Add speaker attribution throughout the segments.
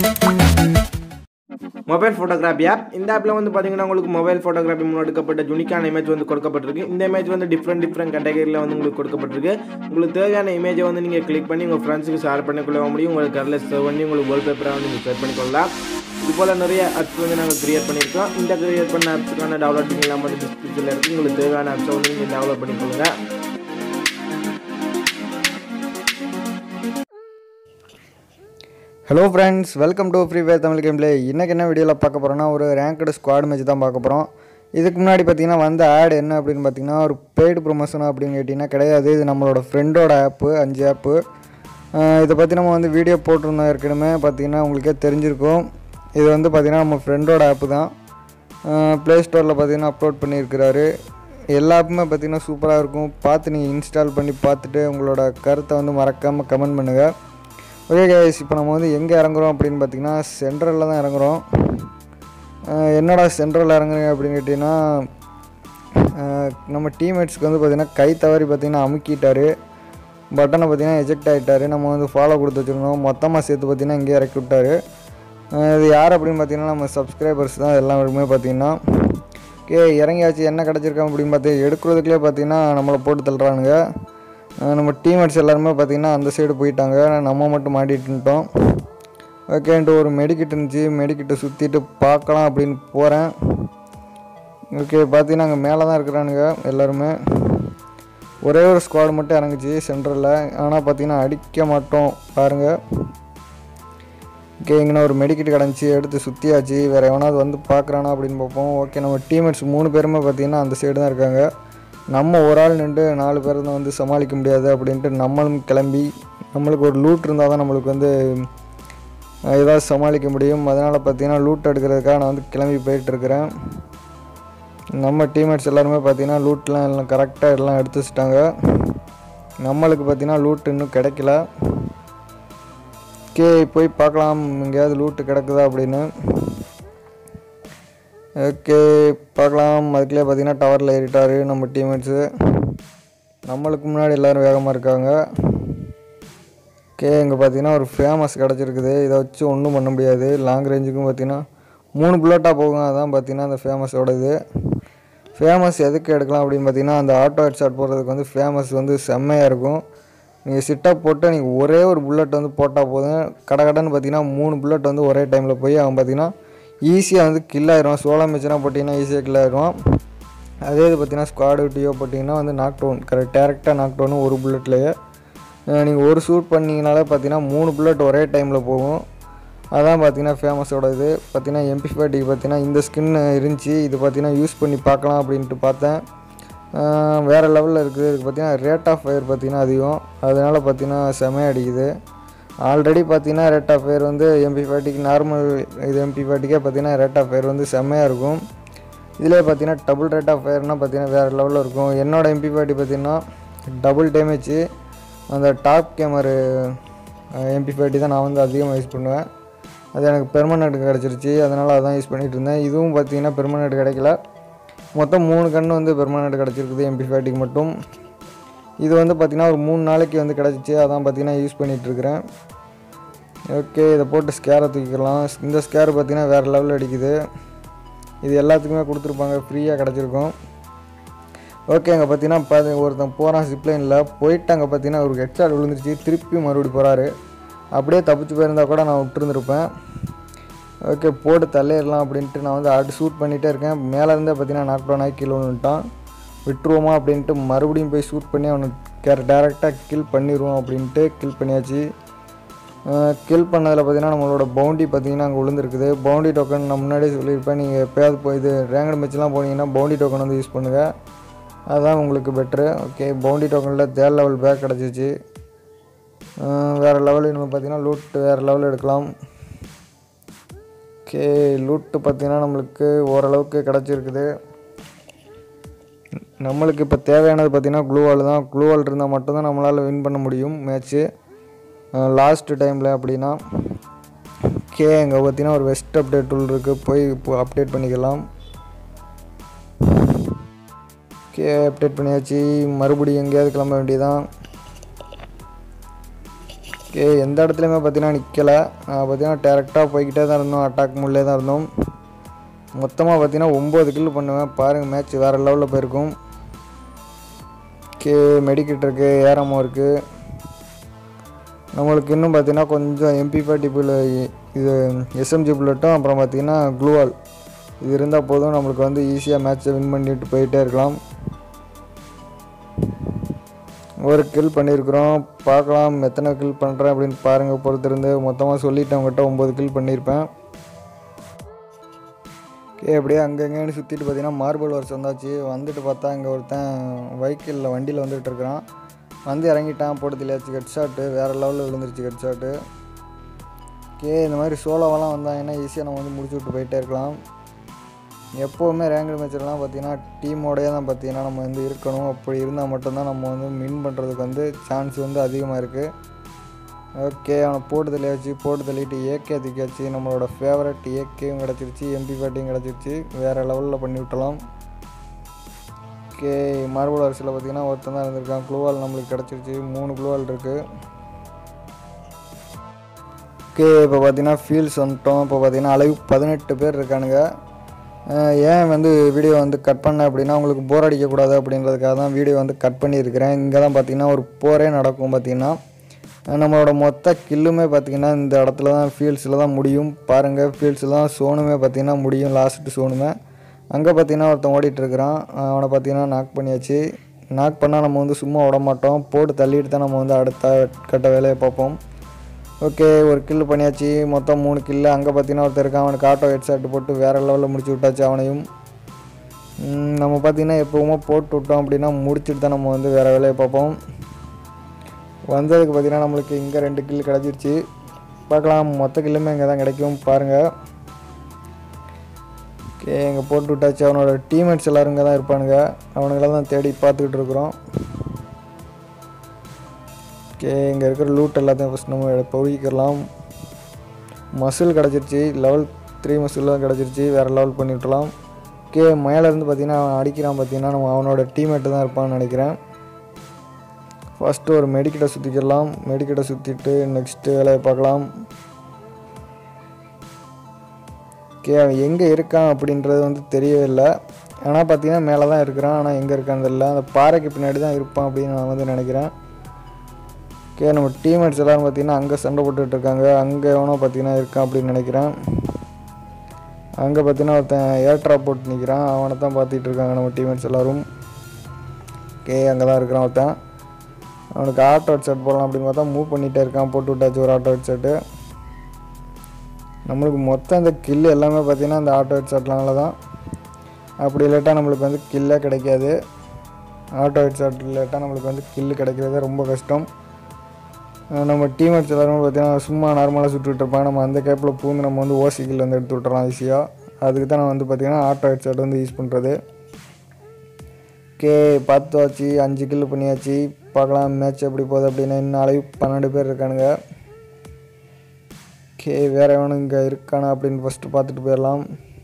Speaker 1: mobile photography app இந்த ஆப்பில் வந்து பார்த்தீங்கன்னா உங்களுக்கு மொபைல் ஃபோட்டோகிராஃபி முன்னெடுக்கப்பட்ட யூனிக்கான இமேஜ் வந்து கொடுக்கப்பட்டிருக்கு இந்த இமேஜ் வந்து டிஃப்ரெண்ட் டிஃப்ரெண்ட் கேட்டகரியில் வந்து உங்களுக்கு கொடுக்கப்பட்டிருக்கு உங்களுக்கு தேவையான இமேஜை வந்து நீங்கள் கிளிக் பண்ணி உங்கள் ஃப்ரெண்ட்ஸுக்கு ஷேர் பண்ணிக்கொள்ள முடியும் உங்களுக்கு கரில் சேவ் பண்ணி உங்களுக்கு வேல் பேப்பரை வந்து நீங்கள் ஷேர் பண்ணிக்கொள்ளலாம் இது போல் நிறைய ஆப்ஸ் வந்து நாங்கள் கிரியேட் பண்ணியிருக்கோம் இந்த கிரியேட் பண்ண ஆப்ஸுக்கான டவுன்லோட் எல்லாம் வந்து டிஸ்கிரிப்ஷனில் இருக்குது உங்களுக்கு தேவையான ஆப்ஸை வந்து நீங்கள் டவுன்லோட் பண்ணிக்கொள்ளுங்க
Speaker 2: hello friends welcome to free fire Tamil கேம்லே இன்றைக்கி என்ன வீடியோவில் பார்க்க போகிறோன்னா ஒரு ரேங்க்டு ஸ்குவாட் மேட்ச் தான் பார்க்க போகிறோம் இதுக்கு முன்னாடி பார்த்தீங்கன்னா வந்த ஆட் என்ன அப்படின்னு பார்த்தீங்கன்னா ஒரு பெய்டு ப்ரொமோஷன் அப்படின்னு கேட்டிங்கன்னா கிடையாது இது நம்மளோட ஃப்ரெண்டோட ஆப்பு அஞ்சு ஆப்பு இதை பற்றி நம்ம வந்து வீடியோ போட்டிருந்தோம் ஏற்கனவே பார்த்தீங்கன்னா உங்களுக்கே தெரிஞ்சிருக்கும் இது வந்து பார்த்திங்கன்னா நம்ம ஃப்ரெண்டோட ஆப்பு தான் ப்ளே ஸ்டோரில் பார்த்தீங்கன்னா அப்லோட் பண்ணியிருக்கிறாரு எல்லா ஆப்புமே பார்த்தீங்கன்னா சூப்பராக இருக்கும் பார்த்து நீங்கள் இன்ஸ்டால் பண்ணி பார்த்துட்டு உங்களோட கருத்தை வந்து மறக்காமல் கமெண்ட் பண்ணுங்கள் ஓகே கைஸ் இப்போ நம்ம வந்து எங்கே இறங்குறோம் அப்படின்னு பார்த்தீங்கன்னா சென்ட்ரலில் தான் இறங்குறோம் அஹ் என்னடா சென்ட்ரலில் இறங்குறீங்க அப்படின்னு கேட்டிங்கன்னா அஹ் நம்ம டீம்மேட்ஸ்க்கு வந்து பார்த்திங்கன்னா கை தவறி பார்த்திங்கன்னா அமுக்கிட்டாரு பட்டனை பார்த்திங்கன்னா எஜெக்ட் ஆகிட்டாரு நம்ம வந்து ஃபாலோ கொடுத்து வச்சுருந்தோம் மொத்தமாக சேர்த்து பார்த்திங்கன்னா இங்கேயே இறக்கி விட்டாரு அஹ் இது யார் அப்படின்னு பார்த்தீங்கன்னா நம்ம சப்ஸ்கிரைபர்ஸ் தான் எல்லாருமே பார்த்தீங்கன்னா ஓகே இறங்கியாச்சு என்ன கிடச்சிருக்கோம் அப்படின்னு பார்த்து எடுக்கிறதுக்குள்ளே பார்த்தீங்கன்னா நம்மளை போட்டு தள்ளுறானுங்க அஹ் நம்ம டீம்மேட்ஸ் எல்லாருமே பார்த்தீங்கன்னா அந்த சைடு போயிட்டாங்க நம்ம மட்டும் மாட்டிட்டுட்டோம் ஓகேன்ட்டு ஒரு மெடிக்கிட் இருந்துச்சு மெடிக்கிட்டை சுற்றிட்டு பார்க்கலாம் அப்படின்னு போகிறேன் ஓகே பார்த்தீங்கன்னா அங்கே மேலே தான் இருக்கிறானுங்க எல்லாருமே ஒரே ஒரு ஸ்குவாட் மட்டும் இறங்குச்சு சென்டரில் ஆனால் பார்த்தீங்கன்னா அடிக்க மாட்டோம் பாருங்கள் ஓகே இங்கே ஒரு மெடிக்கிட் கிடந்துச்சு எடுத்து சுற்றியாச்சு வேறு எவனாவது வந்து பார்க்குறானா அப்படின்னு பார்ப்போம் ஓகே நம்ம டீம்மேட்ஸ் மூணு பேருமே பார்த்தீங்கன்னா அந்த சைடு தான் இருக்காங்க நம்ம ஒரு ஆள் நின்று நாலு பேர் தான் வந்து சமாளிக்க முடியாது அப்படின்ட்டு நம்மளும் கிளம்பி நம்மளுக்கு ஒரு லூட் இருந்தால் தான் நம்மளுக்கு வந்து அஹ், ஏதாவது சமாளிக்க முடியும் அதனால் பார்த்தீங்கன்னா லூட் எடுக்கிறதுக்காக நான் வந்து கிளம்பி போயிட்டுருக்கிறேன் நம்ம டீம்மேட்ஸ் எல்லாருமே பார்த்தீங்கன்னா லூட்லாம் எல்லாம் கரெக்டாக எல்லாம் எடுத்து வச்சுட்டாங்க நம்மளுக்கு பார்த்தீங்கன்னா லூட் இன்னும் கிடைக்கல ஓகே போய் பார்க்கலாம் எங்கேயாவது லூட்டு கிடக்குதா அப்படின்னு ஓகே பார்க்கலாம் அதுக்குள்ளே பார்த்தீங்கன்னா டவரில் ஏறிட்டார் நம்ம டீம்மேட்ஸு நம்மளுக்கு முன்னாடி எல்லோரும் வேகமாக இருக்காங்க ஓகே இங்கே பார்த்தீங்கன்னா ஒரு ஃபேமஸ் கிடச்சிருக்குது இதை வச்சு ஒன்றும் பண்ண முடியாது லாங் ரேஞ்சுக்கும் பார்த்தீங்கன்னா மூணு புல்லட்டாக போகும் அதான் பார்த்தீங்கன்னா அந்த ஃபேமஸோட இது ஃபேமஸ் எதுக்கு எடுக்கலாம் அப்படின்னு பார்த்தீங்கன்னா அந்த ஆட்டோ ஹெட் ஷாட் போடுறதுக்கு வந்து ஃபேமஸ் வந்து செம்மையாக இருக்கும் நீங்கள் சிட்டப் போட்டு நீங்கள் ஒரே ஒரு புல்லட் வந்து போட்டால் போதும் கடை கடைன்னு பார்த்தீங்கன்னா மூணு புல்லட் வந்து ஒரே டைமில் போய் அவன் பார்த்தீங்கன்னா ஈஸியாக வந்து கில் ஆயிரும் சோளா மிச்சனாக போட்டிங்கன்னா ஈஸியாக கில் ஆயிரும் அதே இது பார்த்தீங்கன்னா ஸ்குவாடு டியோ போட்டிங்கன்னா வந்து நாக் டவுன் கரெக்ட் டேரெக்டாக நாக் டவுனு ஒரு புல்லட்லேயே நீங்கள் ஒரு ஷூட் பண்ணிங்கனாலே பார்த்தீங்கன்னா மூணு புல்லட் ஒரே டைமில் போகும் அதான் பார்த்தீங்கன்னா ஃபேமஸோட இது பார்த்தீங்கன்னா எம்பி ஃபேட்டிக்கு பார்த்தீங்கன்னா இந்த ஸ்கின் இருந்துச்சு இது பார்த்தீங்கன்னா யூஸ் பண்ணி பார்க்கலாம் அப்படின்ட்டு பார்த்தேன் ஆஹ் வேறு லெவலில் இருக்குது இதுக்கு பார்த்தீங்கன்னா ரேட் ஆஃப் ஃபயர் பார்த்தீங்கன்னா அதிகம் அதனால் பார்த்தீங்கன்னா செமையாக அடிக்குது ஆல்ரெடி பார்த்தீங்கன்னா ரேட் ஆஃப் ஃபயர் வந்து எம்பி ஃபேட்டிக்கு நார்மல் இது எம்பி ஃபேட்டிக்கே பார்த்தீங்கன்னா ரேட் ஆஃப் ஃபயர் வந்து செம்மையாக இருக்கும் இதிலே பார்த்தீங்கன்னா டபுள் ரேட் ஆஃப் ஃபயர்னால் பார்த்தீங்கன்னா வேறு லெவலில் இருக்கும் என்னோட எம்பி ஃபேட்டி பார்த்தீங்கன்னா டபுள் டேமேஜ் அந்த டாப் கேமரு எம்பி ஃபேட்டி தான் நான் வந்து அதிகமாக யூஸ் பண்ணுவேன் அது எனக்கு பெர்மனெண்ட் கிடச்சிருச்சு அதனால் அதான் யூஸ் பண்ணிகிட்டு இருந்தேன் இதுவும் பார்த்தீங்கன்னா பெர்மனெண்ட் கிடைக்கல மொத்தம் மூணு கன்று வந்து பெர்மனெண்ட் கிடச்சிருக்குது எம்பி ஃபேட்டிக்கு மட்டும் இது வந்து பார்த்திங்கன்னா ஒரு மூணு நாளைக்கு வந்து கிடச்சிச்சு அதான் பார்த்தீங்கன்னா யூஸ் பண்ணிகிட்ருக்கிறேன் ஓகே இதை போட்டு ஸ்கேரை தூக்கிக்கலாம் இந்த ஸ்கேர் பார்த்தீங்கன்னா வேறு லெவலில் அடிக்குது இது எல்லாத்துக்குமே கொடுத்துருப்பாங்க ஃப்ரீயாக கிடச்சிருக்கும் ஓகே அங்கே பார்த்தீங்கன்னா பாதி ஒருத்தன் போகிறான் ஜிப்லைனில் போயிட்டு அங்கே பார்த்தீங்கன்னா ஒரு ஹெட்ஷாட் விழுந்துருச்சு திருப்பி மறுபடி போகிறாரு அப்படியே தப்பிச்சு போயிருந்தா கூட நான் விட்டுருந்துருப்பேன் ஓகே போட்டு தள்ளிடலாம் அப்படின்ட்டு நான் வந்து ஆட்டு ஷூட் பண்ணிகிட்டே இருக்கேன் மேலே இருந்தே பார்த்தீங்கன்னா நாக் டவுன் ஆகி கீழே விழுந்துட்டான் விட்டுருவோமா அப்படின்ட்டு மறுபடியும் போய் ஷூட் பண்ணி அவனுக்கு கேர் டேரெக்டாக கில் பண்ணிடுவோம் அப்படின்ட்டு கில் பண்ணியாச்சு கில் பண்ணதில் பார்த்தீங்கன்னா நம்மளோட பவுண்டி பார்த்தீங்கன்னா அங்கே விழுந்துருக்குது பவுண்டி டோக்கன் நான் முன்னாடியே சொல்லியிருப்பேன் நீங்கள் எப்போயாவது போய் இது ரேங்கட் மேட்ச்லாம் போனீங்கன்னா பவுண்டி டோக்கன் வந்து யூஸ் பண்ணுங்கள் அதுதான் உங்களுக்கு பெட்ரு ஓகே பவுண்டி டோக்கனில் தேர்ட் லெவல் பேக் கிடச்சிச்சு வேறு லெவல் நம்ம பார்த்தீங்கன்னா லூட் வேறு லெவல் எடுக்கலாம் ஓகே லூட்டு பார்த்தீங்கன்னா நம்மளுக்கு ஓரளவுக்கு கிடச்சிருக்குது நம்மளுக்கு இப்போ தேவையானது பார்த்தீங்கன்னா க்ளூவால் தான் க்ளூவால் இருந்தால் மட்டும்தான் நம்மளால் வின் பண்ண முடியும் மேட்ச்சு லாஸ்ட் டைமில் அப்படின்னா ஓகே இங்கே பார்த்தீங்கன்னா ஒரு வெஸ்ட் அப்டேட் டூல் இருக்குது போய் இப்போ அப்டேட் பண்ணிக்கலாம் ஓகே அப்டேட் பண்ணியாச்சு மறுபடியும் எங்கேயாவது கிளம்ப வேண்டியதான் ஓகே எந்த இடத்துலையுமே பார்த்தீங்கன்னா நிற்கலை பார்த்தீங்கன்னா டேரெக்டாக போய்கிட்டே தான் இருந்தோம் அட்டாக் முள்ளே தான் இருந்தோம் மொத்தமாக பார்த்தீங்கன்னா ஒம்பது கில் பண்ணுவேன் பாருங்கள் மேட்ச் வேறு லெவலில் போயிருக்கும் ஓகே மெடிக்கிட் இருக்குது ஏரமோ இருக்குது நம்மளுக்கு இன்னும் பார்த்தீங்கன்னா கொஞ்சம் எம்பி ஃபார்ட்டி இது எஸ்எம்ஜி புல்லட்டும் அப்புறம் பார்த்தீங்கன்னா க்ளூவால் இது இருந்தால் போதும் நம்மளுக்கு வந்து ஈஸியாக மேட்ச்சை வின் பண்ணிட்டு போயிட்டே இருக்கலாம் ஒரு கில் பண்ணியிருக்கிறோம் பார்க்கலாம் எத்தனை கில் பண்ணுறேன் அப்படின்னு பாருங்கள் பொறுத்திருந்து மொத்தமாக சொல்லிட்டேன் உங்கள்கிட்ட ஒம்பது கில் பண்ணியிருப்பேன் ஓகே அப்படியே அங்கங்கேன்னு சுற்றிட்டு பார்த்தீங்கன்னா மார்பிள் ஒர்க்ஸ் வந்தாச்சு வந்துட்டு பார்த்தா இங்கே ஒருத்தன் வெஹிக்கிளில் வண்டியில் வந்துட்டு இருக்கிறான் வந்து இறங்கிட்டான் போட்டு தெரியாச்சு ஹெட் ஷாட்டு வேறு லெவலில் விழுந்துருச்சு ஹெட் ஷாட்டு ஓகே இந்த மாதிரி சோலோவெல்லாம் வந்தாங்கன்னா ஈஸியாக நம்ம வந்து முடிச்சு விட்டு போயிட்டே இருக்கலாம் எப்போவுமே ரேங்க்டு மேட்ச்லாம் பார்த்தீங்கன்னா டீமோடயே தான் பார்த்தீங்கன்னா நம்ம வந்து இருக்கணும் அப்படி இருந்தால் மட்டும்தான் நம்ம வந்து வின் பண்ணுறதுக்கு வந்து சான்ஸ் வந்து அதிகமாக இருக்குது ஓகே அவனை போட்டு தள்ளியாச்சு போட்டு தள்ளிட்டு ஏகே தூக்கியாச்சு நம்மளோட ஃபேவரட் ஏகேயும் கிடச்சிருச்சு எம்பி பேட்டியும் கிடச்சிருச்சு வேறு லெவலில் பண்ணி விட்டலாம் ஓகே மார்பிள் அரசில் பார்த்தீங்கன்னா ஒருத்தன் தான் இருந்திருக்கான் க்ளூவால் நம்மளுக்கு கிடச்சிருச்சு மூணு க்ளூவால் இருக்குது ஓகே இப்போ பார்த்தீங்கன்னா ஃபீல்ஸ் வந்துட்டோம் இப்போ பார்த்தீங்கன்னா அளவு பதினெட்டு பேர் இருக்கானுங்க அஹ் ஏன் வந்து வீடியோ வந்து கட் பண்ணேன் அப்படின்னா உங்களுக்கு போர் அடிக்கக்கூடாது அப்படின்றதுக்காக தான் வீடியோ வந்து கட் பண்ணியிருக்கிறேன் இங்கே தான் பார்த்தீங்கன்னா ஒரு போரே நடக்கும் பார்த்தீங்கன்னா அஹ் நம்மளோட மொத்த கில்லுமே பார்த்தீங்கன்னா இந்த இடத்துல தான் ஃபீல்ட்ஸில் தான் முடியும் பாருங்கள் ஃபீல்ட்ஸில் தான் சோனுமே பார்த்தீங்கன்னா முடியும் லாஸ்ட்டு சோனுமே அங்கே பார்த்தீங்கன்னா ஒருத்தன் ஓடிட்டு இருக்கிறான் அஹ் அவனை பார்த்தீங்கன்னா நாக் பண்ணியாச்சு நாக் பண்ணால் நம்ம வந்து சும்மா விட மாட்டோம் போட்டு தள்ளிட்டு தான் நம்ம வந்து அடுத்த கட்ட வேலையை பார்ப்போம் ஓகே ஒரு கில்லு பண்ணியாச்சு மொத்தம் மூணு கில்லு அங்கே பார்த்தீங்கன்னா ஒருத்தர் இருக்கான் அவனுக்கு ஆட்டோ ஹெட் ஷாட் போட்டு வேறு லெவலில் முடிச்சு விட்டாச்சு அவனையும் ம், நம்ம பார்த்தீங்கன்னா எப்போவுமே போட்டு விட்டோம் அப்படின்னா முடிச்சுட்டு தான் நம்ம வந்து வேறு வேலையை பார்ப்போம் வந்ததுக்கு பார்த்தீங்கன்னா நம்மளுக்கு இங்கே ரெண்டு கில்லு கிடச்சிருச்சு பார்க்கலாம் மொத்த கில்லுமே இங்கே தான் கிடைக்கும் பாருங்கள் ஓகே இங்கே போட்டு விட்டாச்சு அவனோட டீம்மேட்ஸ் எல்லோரும் இங்கே தான் இருப்பானுங்க அவனுங்கள தான் தேடி பார்த்துக்கிட்டு இருக்கிறோம் ஓகே இங்கே இருக்கிற லூட் எல்லாத்தையும் ஃபஸ்ட் நம்ம பொழிக்கலாம் மசில் கிடச்சிருச்சு லெவல் த்ரீ மசில்லாம் கிடச்சிருச்சு வேறு லெவல் பண்ணி விட்டலாம் ஓகே மேலேருந்து பார்த்தீங்கன்னா அவன் அடிக்கிறான் பார்த்தீங்கன்னா நம்ம அவனோட டீம்மேட்டு தான் இருப்பான்னு நினைக்கிறேன் ஃபஸ்ட்டு ஒரு மெடிக்கிட்ட சுற்றிக்கிடலாம் மெடிக்கிட்ட சுற்றிட்டு நெக்ஸ்ட்டு வேலையை பார்க்கலாம் ஓகே அவன் எங்கே இருக்கான் அப்படின்றது வந்து தெரியவே இல்லை ஆனால் பார்த்தீங்கன்னா மேலே தான் இருக்கிறான் ஆனால் எங்கே இருக்கான்னு தெரியல அந்த பாறைக்கு பின்னாடி தான் இருப்பான் அப்படின்னு நான் வந்து நினைக்கிறேன் ஓகே நம்ம டீம்மேட்ஸ் எல்லோரும் பார்த்தீங்கன்னா அங்கே சண்டை போட்டுட்டு இருக்காங்க அங்கே எவனோ பார்த்தீங்கன்னா இருக்கான் அப்படின்னு நினைக்கிறேன் அங்கே பார்த்தீங்கன்னா ஒருத்தன் ஏர்ட்ரா போட்டு நிற்கிறான் அவனை தான் பார்த்துட்டு இருக்காங்க நம்ம டீம்மேட்ஸ் எல்லோரும் ஓகே அங்கே தான் இருக்கிறான் ஒருத்தன் அவனுக்கு ஆட்டோ ஹெட் செட் போடலாம் அப்படின்னு பார்த்தா மூவ் பண்ணிகிட்டே இருக்கான் போட்டு விட்டாச்சு ஒரு ஆட்டோ ஹெட் செட்டு நம்மளுக்கு மொத்தம் இந்த கில்லு எல்லாமே பார்த்தீங்கன்னா இந்த ஆட்டோ ஹெட் செட்னால தான் அப்படி இல்லாட்டா நம்மளுக்கு வந்து கில்லே கிடைக்காது ஆட்டோ ஹெட் செட் இல்லாட்டா நம்மளுக்கு வந்து கில்லு கிடைக்கிறது ரொம்ப கஷ்டம் அஹ் நம்ம டீம்மேட்ஸ் எல்லாருமே பார்த்தீங்கன்னா சும்மா நார்மலாக சுட்டுட்டு இருப்பாங்க நம்ம அந்த கேப்பில் பூந்து நம்ம வந்து ஓசி கில் வந்து எடுத்து விட்டுறோம் ஈஸியாக அதுக்கு தான் நான் வந்து பார்த்தீங்கன்னா ஆட்டோ ஹெட் செட் வந்து யூஸ் பண்ணுறது ஓகே பார்த்து வச்சு அஞ்சு கில் பண்ணியாச்சு பார்க்கலாம் மேட்ச் எப்படி போகுது அப்படின்னா இன்னும் அளவு பன்னெண்டு பேர் இருக்கானுங்க ஓகே வேறு எவனும் இங்கே இருக்கானா அப்படின்னு ஃபஸ்ட்டு பார்த்துட்டு போயிடலாம்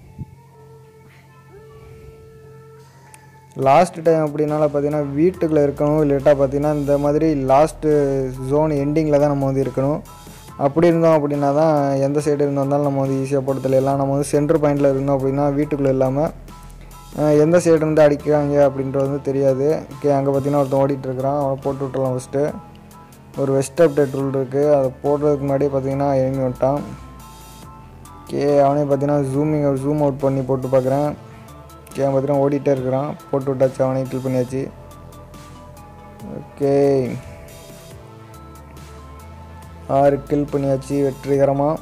Speaker 2: லாஸ்ட் டைம் அப்படின்னால பார்த்தீங்கன்னா வீட்டுக்குள்ளே இருக்கணும் இல்லாட்டா பார்த்தீங்கன்னா இந்த மாதிரி லாஸ்ட்டு ஜோன் எண்டிங்கில் தான் நம்ம வந்து இருக்கணும் அப்படி இருந்தோம் அப்படின்னா தான் எந்த சைடு இருந்தாலும் நம்ம வந்து ஈஸியாக போட்டு தெரியலாம் நம்ம வந்து சென்டர் பாயிண்டில் இருந்தோம் அப்படின்னா வீட்டுக்குள்ளே இல்லாமல் அஹ், எந்த சைடு இருந்து அடிக்கிறாங்க அப்படின்றது வந்து தெரியாது ஓகே அங்கே பார்த்தீங்கன்னா ஒருத்தன் ஓடிட்டு இருக்கிறான் அவனை போட்டு விட்டுறலாம் ஃபஸ்ட்டு ஒரு வெஸ்ட் அப்டேட் ரூல் இருக்குது அதை போடுறதுக்கு முன்னாடியே பார்த்தீங்கன்னா எங்கி விட்டான் ஓகே அவனே பார்த்தீங்கன்னா ஜூமிங் ஜூம் அவுட் பண்ணி போட்டு பார்க்குறேன் ஓகே அவன் பார்த்தீங்கன்னா ஓடிட்டே இருக்கிறான் போட்டு விட்டாச்சு அவனையும் கில் பண்ணியாச்சு ஓகே ஆறு கில் பண்ணியாச்சு வெற்றிகரமாக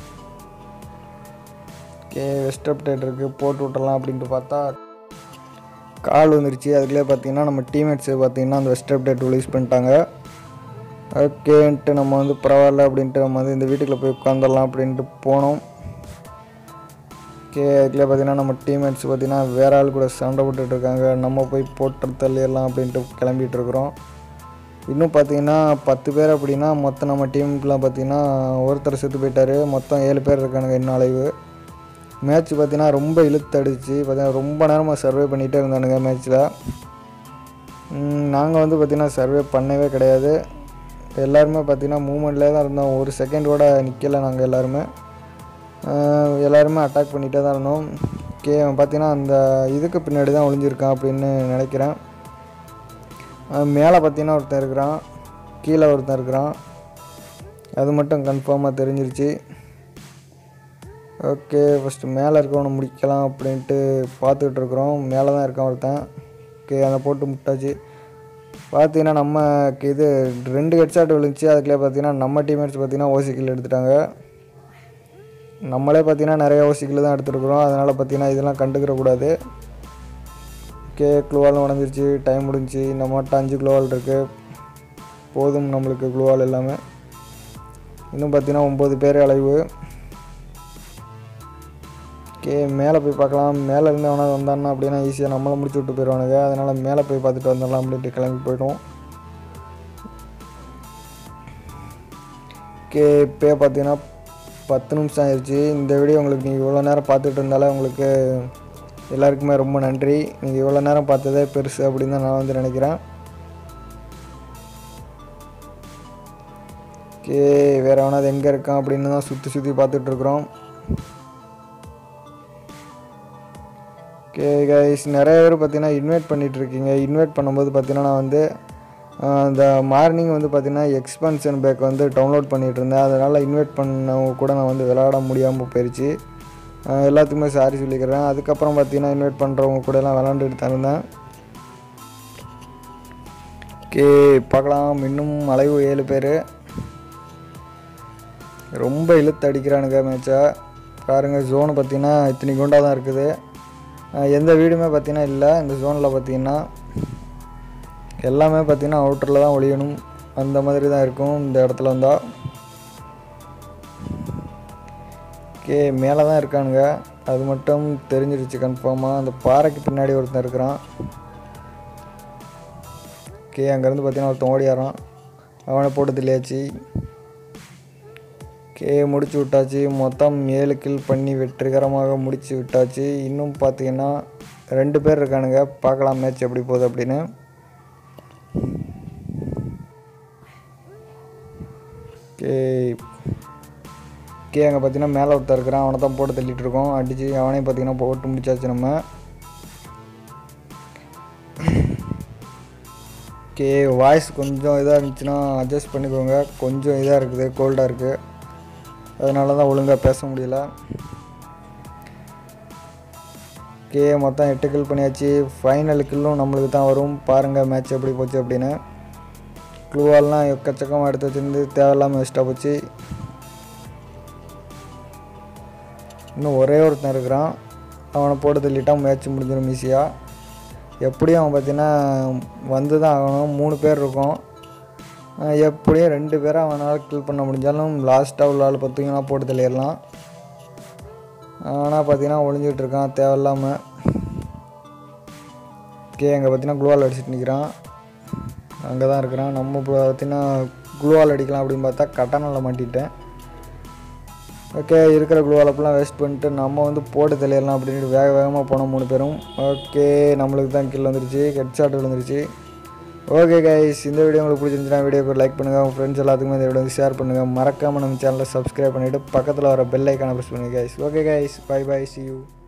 Speaker 2: ஓகே வெஸ்ட் அப்டேட் இருக்குது போட்டு விட்டுறலாம் அப்படின்ட்டு பார்த்தா கால் வந்துருச்சு அதுக்குள்ளே பார்த்தீங்கன்னா நம்ம டீம்மேட்ஸு பார்த்தீங்கன்னா அந்த வெஸ்ட் அப்டேட் யூஸ் பண்ணிட்டாங்க ஓகேன்ட்டு நம்ம வந்து பரவாயில்ல அப்படின்ட்டு நம்ம வந்து இந்த வீட்டுக்குள்ளே போய் உட்காந்துடலாம் அப்படின்ட்டு போனோம் ஓகே அதுக்குள்ளே பார்த்தீங்கன்னா நம்ம டீம்மேட்ஸ் பார்த்தீங்கன்னா வேற ஆள் கூட சண்டை போட்டுட்டு இருக்காங்க நம்ம போய் போட்டு தள்ளிடலாம் அப்படின்ட்டு கிளம்பிட்டு இருக்கிறோம் இன்னும் பார்த்தீங்கன்னா பத்து பேர் அப்படின்னா மொத்தம் நம்ம டீமுக்குலாம் பார்த்தீங்கன்னா ஒருத்தர் செத்து போயிட்டாரு மொத்தம் ஏழு பேர் இருக்கானுங்க இன்னும் அலைவு மேட்ச் பார்த்தீங்கன்னா ரொம்ப இழுத்தடிச்சு பார்த்தீங்கன்னா ரொம்ப நேரமாக சர்வே பண்ணிகிட்டே இருந்தானுங்க மேட்ச்சில் நாங்கள் வந்து பார்த்திங்கன்னா சர்வே பண்ணவே கிடையாது எல்லாருமே பார்த்தீங்கன்னா மூமெண்ட்லேயே தான் இருந்தோம் ஒரு செகண்ட் கூட நிற்கல நாங்கள் எல்லாருமே ஆஹ் எல்லாருமே அட்டாக் பண்ணிகிட்டே தான் இருந்தோம் கே பார்த்தீங்கன்னா அந்த இதுக்கு பின்னாடி தான் ஒளிஞ்சிருக்கான் அப்படின்னு நினைக்கிறேன் ஆஹ் மேலே பார்த்தீங்கன்னா ஒருத்தன் இருக்கிறான் கீழே ஒருத்தன் இருக்கிறான் அது மட்டும் கன்ஃபார்மாக தெரிஞ்சிருச்சு ஓகே ஃபஸ்ட்டு மேலே இருக்கவனை முடிக்கலாம் அப்படின்ட்டு பார்த்துக்கிட்டு இருக்கிறோம் மேலே தான் இருக்கான் ஒருத்தன் ஓகே அதை போட்டு முட்டாச்சு பார்த்தீங்கன்னா நம்ம இது ரெண்டு ஹெட்ஷாட் விழுந்துச்சு அதுக்குள்ளே பார்த்தீங்கன்னா நம்ம டீம்மேட்ஸ் பார்த்தீங்கன்னா ஓசிக்கில் எடுத்துட்டாங்க நம்மளே பார்த்தீங்கன்னா நிறைய ஓசிக்கில் தான் எடுத்துருக்குறோம் அதனால் பார்த்தீங்கன்னா இதெல்லாம் கண்டுக்கிற கூடாது ஓகே க்ளூவாலும் உடஞ்சிருச்சு டைம் முடிஞ்சுச்சு நம்மகிட்ட அஞ்சு க்ளூவால் இருக்குது போதும் நம்மளுக்கு க்ளூவால் எல்லாமே இன்னும் பார்த்தீங்கன்னா ஒம்பது பேர் அலைவு ஓகே மேலே போய் பார்க்கலாம் மேலே இருந்து எவனா வந்தான்னா அப்படின்னா ஈஸியாக நம்மளை முடிச்சு விட்டு போயிடுவானுங்க அதனால் மேலே போய் பார்த்துட்டு வந்துடலாம் அப்படின்ட்டு கிளம்பி போய்ட்டோம் ஓகே இப்போ பார்த்தீங்கன்னா பத்து நிமிஷம் ஆயிடுச்சு இந்த வீடியோ உங்களுக்கு நீங்கள் இவ்வளோ நேரம் பார்த்துட்டு இருந்தாலே உங்களுக்கு எல்லாருக்குமே ரொம்ப நன்றி நீங்கள் இவ்வளோ நேரம் பார்த்ததே பெருசு அப்படின்னு தான் நான் வந்து நினைக்கிறேன் ஓகே வேறு எவனாவது எங்கே இருக்கான் அப்படின்னு தான் சுற்றி சுற்றி பார்த்துட்ருக்குறோம் ஓகே கைஸ் நிறைய பேர் பார்த்தீங்கன்னா இன்வைட் பண்ணிட்டு இருக்கீங்க இன்வைட் பண்ணும்போது பார்த்தீங்கன்னா நான் வந்து ஆஹ், இந்த மார்னிங் வந்து பார்த்தீங்கன்னா எக்ஸ்பென்ஷன் பேக் வந்து டவுன்லோட் பண்ணிட்டு இருந்தேன் அதனால் இன்வைட் பண்ணவங்க கூட நான் வந்து விளையாட முடியாமல் போயிடுச்சு ஆஹ், எல்லாத்துக்குமே சாரி சொல்லிக்கிறேன் அதுக்கப்புறம் பார்த்தீங்கன்னா இன்வைட் பண்ணுறவங்க கூட எல்லாம் விளாண்டுட்டு தான் இருந்தேன் ஓகே பார்க்கலாம் இன்னும் அலைவு ஏழு பேர் ரொம்ப இழுத்து அடிக்கிறானுங்க மேட்சை பாருங்க ஜோனு பார்த்தீங்கன்னா இத்தனை குண்டாக தான் இருக்குது அஹ் எந்த வீடுமே பார்த்தீங்கன்னா இல்லை இந்த ஜோனில் பார்த்தீங்கன்னா எல்லாமே பார்த்தீங்கன்னா அவுட்டரில் தான் ஒழியணும் அந்த மாதிரி தான் இருக்கும் இந்த இடத்துல வந்தால் ஓகே மேலே தான் இருக்கானுங்க அது மட்டும் தெரிஞ்சிருச்சு கன்ஃபார்மாக அந்த பாறைக்கு பின்னாடி ஒருத்தன் இருக்கிறான் ஓகே அங்கேருந்து பார்த்தீங்கன்னா ஒருத்தன் ஓடியாரான் அவனை போட்டு தெளியாச்சு ஓகே முடிச்சு விட்டாச்சு மொத்தம் ஏழு கில் பண்ணி வெற்றிகரமாக முடிச்சு விட்டாச்சு இன்னும் பார்த்தீங்கன்னா ரெண்டு பேர் இருக்கானுங்க பார்க்கலாம் மேட்ச் எப்படி போகுது அப்படின்னு ஓகே ஓகே அங்கே பார்த்தீங்கன்னா மேலே ஒருத்தர் இருக்கிறான் அவனை தான் போட்டு தள்ளிட்டு இருக்கோம் அடித்து அவனையும் பார்த்தீங்கன்னா போட்டு முடிச்சாச்சு நம்ம ஓகே வாய்ஸ் கொஞ்சம் இதாக இருந்துச்சுன்னா அட்ஜஸ்ட் பண்ணிக்கோங்க கொஞ்சம் இதாக இருக்குது கோல்டாக இருக்குது அதனால தான் ஒழுங்காக பேச முடியல ஓகே மொத்தம் எட்டு கில் பண்ணியாச்சு ஃபைனல் கில்லும் நம்மளுக்கு தான் வரும் பாருங்கள் மேட்ச் எப்படி போச்சு அப்படின்னு க்ளூவால்லாம் எக்கச்சக்கமாக எடுத்து வச்சிருந்து தேவையில்லாமல் வேஸ்ட்டாக போச்சு இன்னும் ஒரே ஒருத்தன் இருக்கிறான் அவனை போட்டு தள்ளிட்டான் மேட்ச் முடிஞ்சிடும் ஈஸியாக எப்படியும் அவன் பார்த்தீங்கன்னா வந்து தான் ஆகணும் மூணு பேர் இருக்கும் அஹ் எப்படியும் ரெண்டு பேரை அவனால் கில் பண்ண முடிஞ்சாலும் லாஸ்ட்டாக உள்ள ஆள் பார்த்தீங்கன்னா போட்டு தள்ளிடலாம் ஆனால் பார்த்தீங்கன்னா ஒளிஞ்சிட்டு இருக்கான் தேவையில்லாமல் ஓகே அங்கே பார்த்தீங்கன்னா குளோவால் அடிச்சுட்டு நிற்கிறான் அங்கே தான் இருக்கிறான் நம்ம இப்போ பார்த்தீங்கன்னா குளோவால் அடிக்கலாம் அப்படின்னு பார்த்தா கட்டனில் மாட்டிட்டேன் ஓகே இருக்கிற குளோவாலப்பெல்லாம் வேஸ்ட் பண்ணிட்டு நம்ம வந்து போட்டு தெளியலாம் அப்படின்ட்டு வேக வேகமாக போனோம் மூணு பேரும் ஓகே நம்மளுக்கு தான் கில் வந்துருச்சு ஹெட் ஷாட் விழுந்துருச்சு ஓகே கைஸ் இந்த வீடியோ உங்களுக்கு பிடிச்சிருந்துச்சுன்னா வீடியோக்கு லைக் பண்ணுங்கள் உங்கள் ஃப்ரெண்ட்ஸ் எல்லாத்துக்குமே இந்த வீடியோ வந்து ஷேர் பண்ணுங்கள் மறக்காமல் நம்ம சேனலை சப்ஸ்கிரைப் பண்ணிவிட்டு பக்கத்தில் வர பெல் ஐக்கானை ப்ரெஸ் பண்ணுங்கள் guys okay guys bye bye see you